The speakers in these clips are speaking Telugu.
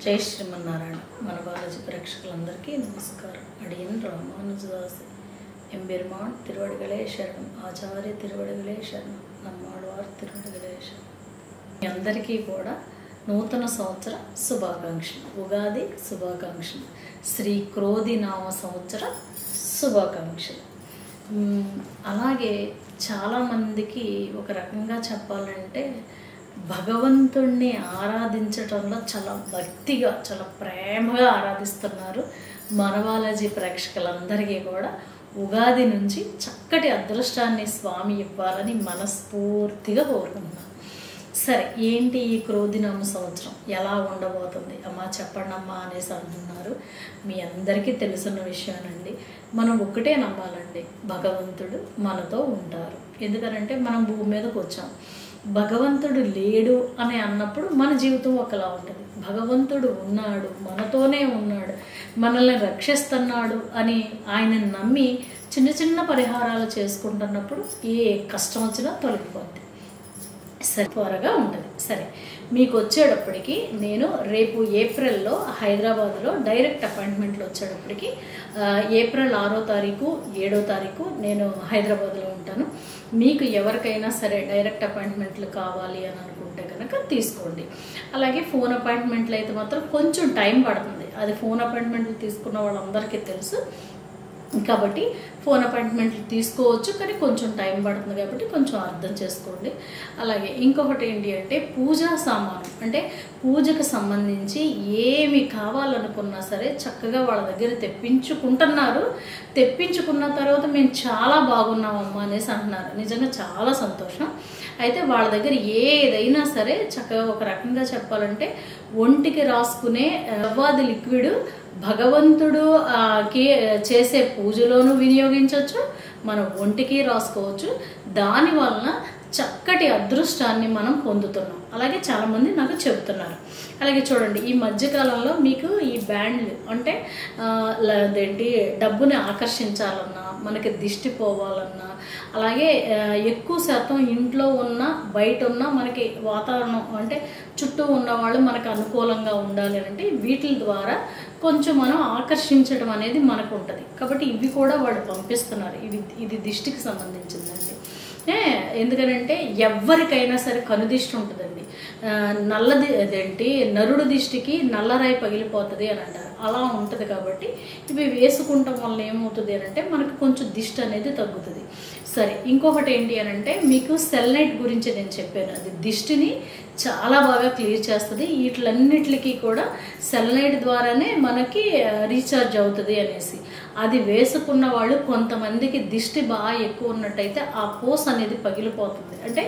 జై శ్రీమన్నారాయణ మన బాలాజీ ప్రేక్షకులందరికీ నమస్కారం అడియన్ రామానుజదాస్ ఎంబెరుమాన్ తిరువడిగలే శరణం ఆచార్య తిరువడిగలే శరణం నమ్మాడువారు తిరువడిగలే శరణం మీ అందరికీ కూడా నూతన సంవత్సర శుభాకాంక్షలు ఉగాది శుభాకాంక్షలు శ్రీ క్రోధి నామ సంవత్సర శుభాకాంక్షలు మ్మ్, అలాగే చాలామందికి ఒక రకంగా చెప్పాలంటే భగవంతుణ్ణి ఆరాధించటంలో చాలా భక్తిగా చాలా ప్రేమగా ఆరాధిస్తున్నారు మనవాలజీ ప్రేక్షకులందరికీ కూడా ఉగాది నుంచి చక్కటి అదృష్టాన్ని స్వామి ఇవ్వాలని మనస్ఫూర్తిగా కోరుకుంటున్నాను సరే ఏంటి ఈ క్రోధినామ సంవత్సరం ఎలా ఉండబోతుంది అమ్మా చెప్పండి అమ్మా అనేసి అంటున్నారు మీ అందరికీ తెలుసున్న విషయానండి మనం ఒక్కటే నమ్మాలండి భగవంతుడు మనతో ఉంటారు ఎందుకనంటే మనం భూమి మీదకి వచ్చాం భగవంతుడు లేడు అని అన్నప్పుడు మన జీవితం ఒకలా ఉంటుంది భగవంతుడు ఉన్నాడు మనతోనే ఉన్నాడు మనల్ని రక్షిస్తున్నాడు అని ఆయన నమ్మి చిన్న చిన్న పరిహారాలు చేసుకుంటున్నప్పుడు ఏ కష్టం వచ్చినా తొలగిపోద్ది సరే త్వరగా ఉంటుంది సరే మీకు వచ్చేటప్పటికి నేను రేపు ఏప్రిల్లో హైదరాబాద్లో డైరెక్ట్ అపాయింట్మెంట్లు వచ్చేటప్పటికి ఆ, ఏప్రిల్ ఆరో తారీఖు ఏడో తారీఖు నేను హైదరాబాద్లో ఉంటాను మీకు ఎవరికైనా సరే డైరెక్ట్ అపాయింట్మెంట్లు కావాలి అని అనుకుంటే కనుక తీసుకోండి అలాగే ఫోన్ అపాయింట్మెంట్లు అయితే మాత్రం కొంచెం టైం పడుతుంది అది ఫోన్ అపాయింట్మెంట్లు తీసుకున్న వాళ్ళందరికీ తెలుసు కాబట్టి ఫోన్ అపాయింట్మెంట్లు తీసుకోవచ్చు కానీ కొంచెం టైం పడుతుంది కాబట్టి కొంచెం అర్థం చేసుకోండి అలాగే ఇంకొకటి ఏంటి అంటే పూజా సామాను అంటే పూజకు సంబంధించి ఏమి కావాలనుకున్నా సరే చక్కగా వాళ్ళ దగ్గర తెప్పించుకుంటున్నారు తెప్పించుకున్న తర్వాత మేము చాలా బాగున్నామమ్మా అనేసి అంటున్నారు నిజంగా చాలా సంతోషం అయితే వాళ్ళ దగ్గర ఏదైనా సరే చక్కగా ఒక రకంగా చెప్పాలంటే ఒంటికి రాసుకునే రవ్వాది లిక్విడ్ భగవంతుడు ఆ, కి చేసే పూజలోనూ వినియోగించవచ్చు మన ఒంటికి రాసుకోవచ్చు దాని వలన చక్కటి అదృష్టాన్ని మనం పొందుతున్నాం అలాగే చాలామంది నాకు చెబుతున్నారు అలాగే చూడండి ఈ మధ్యకాలంలో మీకు ఈ బ్యాండ్లు అంటే ఆ, ల- అదేంటి డబ్బుని ఆకర్షించాలన్నా మనకి దిష్టి పోవాలన్నా అలాగే ఆ, ఎక్కువ శాతం ఇంట్లో ఉన్న బయట ఉన్న మనకి వాతావరణం అంటే చుట్టూ ఉన్న వాళ్ళు మనకు అనుకూలంగా ఉండాలి అంటే వీటి ద్వారా కొంచెం మనం ఆకర్షించడం అనేది మనకు ఉంటుంది కాబట్టి ఇవి కూడా వాళ్ళు పంపిస్తున్నారు ఇవి ఇది దిష్టికి సంబంధించిందండి ఏ, ఎందుకనంటే ఎవరికైనా సరే కనుదిష్టి ఉంటుందండి ఆ, నల్లది అదేంటి నరుడు దిష్టికి నల్లరాయి పగిలిపోతుంది అని అంటారు అలా ఉంటుంది కాబట్టి ఇవి వేసుకుంటాం వల్ల ఏమవుతుంది అని అంటే మనకు కొంచెం దిష్టి అనేది తగ్గుతుంది సరే ఇంకొకటి ఏంటి అని అంటే మీకు సెల్నైట్ గురించి నేను చెప్పాను అది దిష్టిని చాలా బాగా క్లియర్ చేస్తుంది వీటిలన్నిటికీ కూడా సెల్నైట్ ద్వారానే మనకి రీఛార్జ్ అవుతుంది అనేసి అది వేసుకున్న వాళ్ళు కొంతమందికి దిష్టి బాగా ఎక్కువ ఉన్నట్టయితే ఆ పోస్ అనేది పగిలిపోతుంది అంటే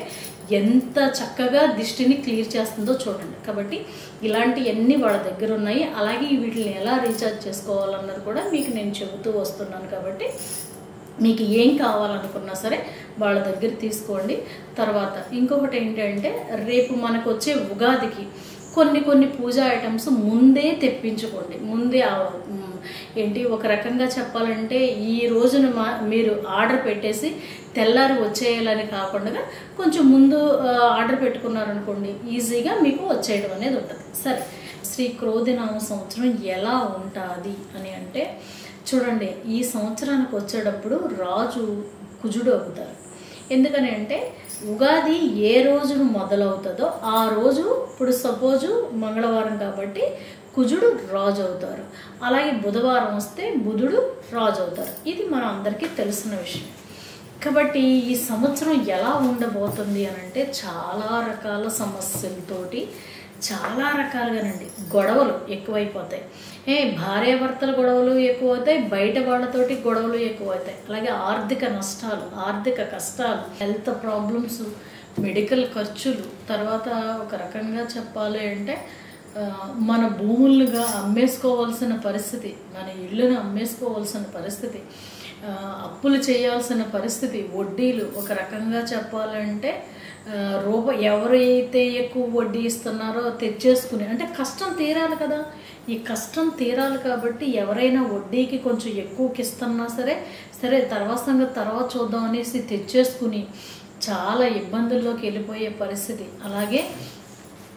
ఎంత చక్కగా దిష్టిని క్లియర్ చేస్తుందో చూడండి కాబట్టి ఇలాంటివన్నీ వాళ్ళ దగ్గర ఉన్నాయి అలాగే వీటిని ఎలా రీఛార్జ్ చేసుకోవాలన్నది కూడా మీకు నేను చెబుతూ వస్తున్నాను కాబట్టి మీకు ఏం కావాలనుకున్నా సరే వాళ్ళ దగ్గర తీసుకోండి తర్వాత ఇంకొకటి ఏంటంటే రేపు మనకు వచ్చే ఉగాదికి కొన్ని కొన్ని పూజా ఐటమ్స్ ముందే తెప్పించుకోండి ముందే ఆ, మ్, ఏంటి ఒక రకంగా చెప్పాలంటే ఈ రోజున మా మీరు ఆర్డర్ పెట్టేసి తెల్లారి వచ్చేయాలని కాకుండా కొంచెం ముందు ఆ, ఆర్డర్ పెట్టుకున్నారనుకోండి ఈజీగా మీకు వచ్చేయడం అనేది ఉంటుంది సరే శ్రీ క్రోధినామ సంవత్సరం ఎలా ఉంటుంది అని అంటే చూడంండి ఈ సంవత్సరానికి వచ్చేటప్పుడు రాజు కుజుడు అవుతారు ఎందుకని అంటే ఉగాది ఏ రోజున మొదలవుతుందో ఆ రోజు ఇప్పుడు సపోజు మంగళవారం కాబట్టి కుజుడు రాజు అవుతారు అలాగే బుధవారం వస్తే బుధుడు రాజు అవుతారు ఇది మన అందరికీ తెలిసిన విషయం కాబట్టి ఈ సంవత్సరం ఎలా ఉండబోతుంది అని అంటే చాలా రకాల సమస్యలతోటి చాలా రకాలుగానండి గొడవలు ఎక్కువైపోతాయి ఏ భార్యాభర్తల గొడవలు ఎక్కువవుతాయి బయట వాళ్ళతోటి గొడవలు ఎక్కువవుతాయి అలాగే ఆర్థిక నష్టాలు ఆర్థిక కష్టాలు హెల్త్ ప్రాబ్లమ్స్ మెడికల్ ఖర్చులు తర్వాత ఒక రకంగా చెప్పాలి అంటే ఆ, మన భూములుగా అమ్మేసుకోవాల్సిన పరిస్థితి మన ఇళ్ళను అమ్మేసుకోవాల్సిన పరిస్థితి ఆ, అప్పులు చేయాల్సిన పరిస్థితి వడ్డీలు ఒక రకంగా చెప్పాలంటే ఆ, రూప ఎవరైతే ఎక్కువ వడ్డీ ఇస్తున్నారో తెచ్చేసుకుని అంటే కష్టం తీరాలి కదా ఈ కష్టం తీరాలి కాబట్టి ఎవరైనా వడ్డీకి కొంచెం ఎక్కువకి ఇస్తున్నా సరే సరే తర్వాత సంగతి తర్వాత చూద్దాం అనేసి తెచ్చేసుకుని చాలా ఇబ్బందుల్లోకి వెళ్ళిపోయే పరిస్థితి అలాగే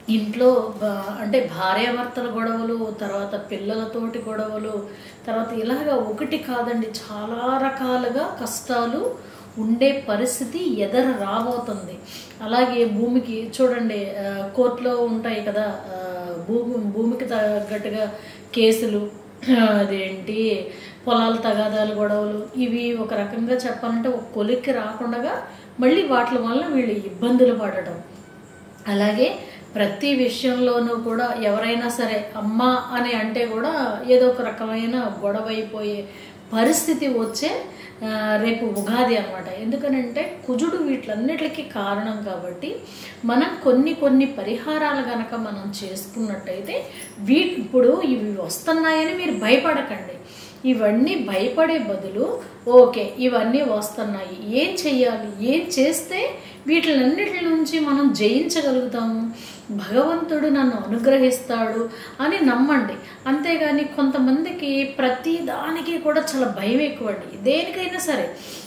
ఇంట్లో బా- అంటే భార్యాభర్తల గొడవలు తర్వాత పిల్లలతోటి గొడవలు తర్వాత ఇలాగ ఒకటి కాదండి చాలా రకాలుగా కష్టాలు ఉండే పరిస్థితి ఎదర రాబోతుంది అలాగే భూమికి చూడండి ఆ, కోర్టులో ఉంటాయి కదా ఆ, భూమి భూమికి తగ్గట్టుగా కేసులు ఆ, అదేంటి పొలాల తగాదాలు గొడవలు ఇవి ఒక రకంగా చెప్పాలంటే ఒక కొలిక్కి రాకుండా మళ్ళీ వాటి వల్ల వీళ్ళు ఇబ్బందులు పడటం అలాగే ప్రతి విషయంలోనూ కూడా ఎవరైనా సరే అమ్మ అని అంటే కూడా ఏదో ఒక రకమైన గొడవ అయిపోయే పరిస్థితి వచ్చే ఆ, రేపు ఉగాది అనమాట ఎందుకనంటే కుజుడు వీటిలన్నిటికీ కారణం కాబట్టి మనం కొన్ని కొన్ని పరిహారాలు గనక మనం చేసుకున్నట్టయితే వీ ఇప్పుడు ఇవి వస్తున్నాయని మీరు భయపడకండి ఇవన్నీ భయపడే బదులు ఓకే ఇవన్నీ వస్తున్నాయి ఏం చెయ్యాలి ఏం చేస్తే వీటిలన్నిటి నుంచి మనం జయించగలుగుతాము భగవంతుడు నన్ను అనుగ్రహిస్తాడు అని నమ్మండి అంతేగాని కొంతమందికి ప్రతి దానికి కూడా చాలా భయం ఎక్కువండి దేనికైనా సరే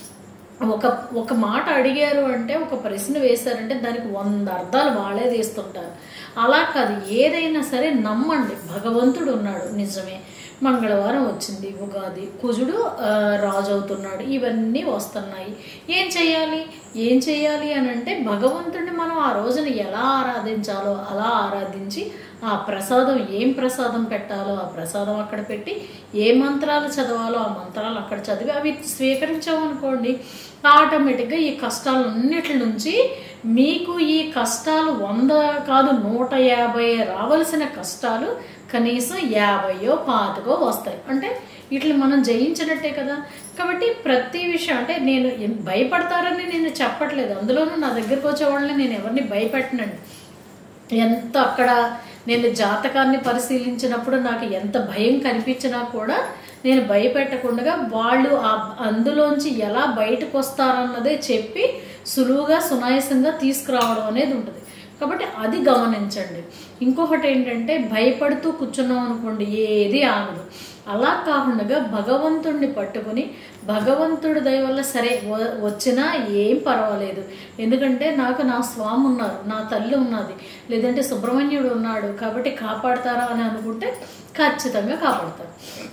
ఒక ఒక మాట అడిగారు అంటే ఒక ప్రశ్న వేశారంటే దానికి వంద అర్థాలు వాళ్ళే తీస్తుంటారు అలా కాదు ఏదైనా సరే నమ్మండి భగవంతుడు ఉన్నాడు నిజమే మంగళవారం వచ్చింది ఉగాది కుజుడు ఆ, రాజు అవుతున్నాడు ఇవన్నీ వస్తున్నాయి ఏం చేయాలి ఏం చేయాలి అని అంటే భగవంతుడిని మనం ఆ రోజున ఎలా ఆరాధించాలో అలా ఆరాధించి ఆ ప్రసాదం ఏం ప్రసాదం పెట్టాలో ఆ ప్రసాదం అక్కడ పెట్టి ఏ మంత్రాలు చదవాలో ఆ మంత్రాలు అక్కడ చదివి అవి స్వీకరించామనుకోండి ఆటోమేటిక్గా ఈ కష్టాలన్నిటి నుంచి మీకు ఈ కష్టాలు వంద కాదు నూట యాభై రావలసిన కష్టాలు కనీసం యాభైయో పాతికో వస్తాయి అంటే వీటిని మనం జయించినట్టే కదా కాబట్టి ప్రతి విషయం అంటే నేను ఎం- భయపడతారని నేను చెప్పట్లేదు అందులోనూ నా దగ్గరకు వచ్చే వాళ్ళని నేను ఎవరిని భయపెట్టనండి ఎంత అక్కడ నేను జాతకాన్ని పరిశీలించినప్పుడు నాకు ఎంత భయం కనిపించినా కూడా నేను భయపెట్టకుండా వాళ్ళు ఆ అందులోంచి ఎలా బయటకు వస్తారన్నదే చెప్పి సులువుగా సునాయాసంగా తీసుకురావడం అనేది ఉంటుంది కాబట్టి అది గమనించండి ఇంకొకటి ఏంటంటే భయపడుతూ కూర్చున్నాం అనుకోండి ఏది ఆగదు అలా కాకుండా భగవంతుడిని పట్టుకుని భగవంతుడి దయ వల్ల సరే వ- వచ్చినా ఏం పర్వాలేదు ఎందుకంటే నాకు నా స్వామి ఉన్నారు నా తల్లి ఉన్నది లేదంటే సుబ్రహ్మణ్యుడు ఉన్నాడు కాబట్టి కాపాడతారా అని అనుకుంటే ఖచ్చితంగా కాపాడతారు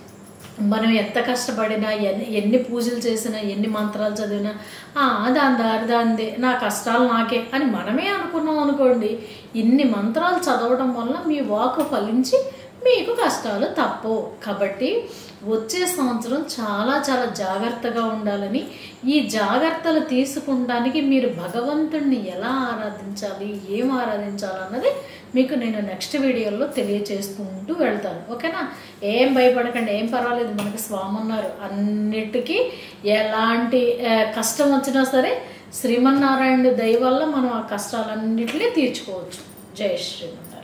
మనం ఎంత కష్టపడినా ఎన్ని ఎన్ని పూజలు చేసినా ఎన్ని మంత్రాలు చదివినా "ఆ, దాని దారి దాందే నా కష్టాలు నాకే అని మనమే అనుకున్నాం అనుకోండి ఇన్ని మంత్రాలు చదవడం వల్ల మీ వాకు ఫలించి మీకు కష్టాలు తప్పవు కాబట్టి వచ్చే సంవత్సరం చాలా చాలా జాగ్రత్తగా ఉండాలని ఈ జాగ్రత్తలు తీసుకుంటానికి మీరు భగవంతుణ్ణి ఎలా ఆరాధించాలి ఏం ఆరాధించాలి అన్నది మీకు నేను నెక్స్ట్ వీడియోలో తెలియచేసుకుంటూ వెళ్తాను ఓకేనా ఏం భయపడకండి ఏం పర్వాలేదు మనకి స్వామి ఉన్నారు అన్నిటికీ ఎలాంటి ఆ, కష్టం వచ్చినా సరే శ్రీమన్నారాయణుడి దయ వల్ల మనం ఆ కష్టాలన్నింటినీ తీర్చుకోవచ్చు జై శ్రీమన్నారాయణ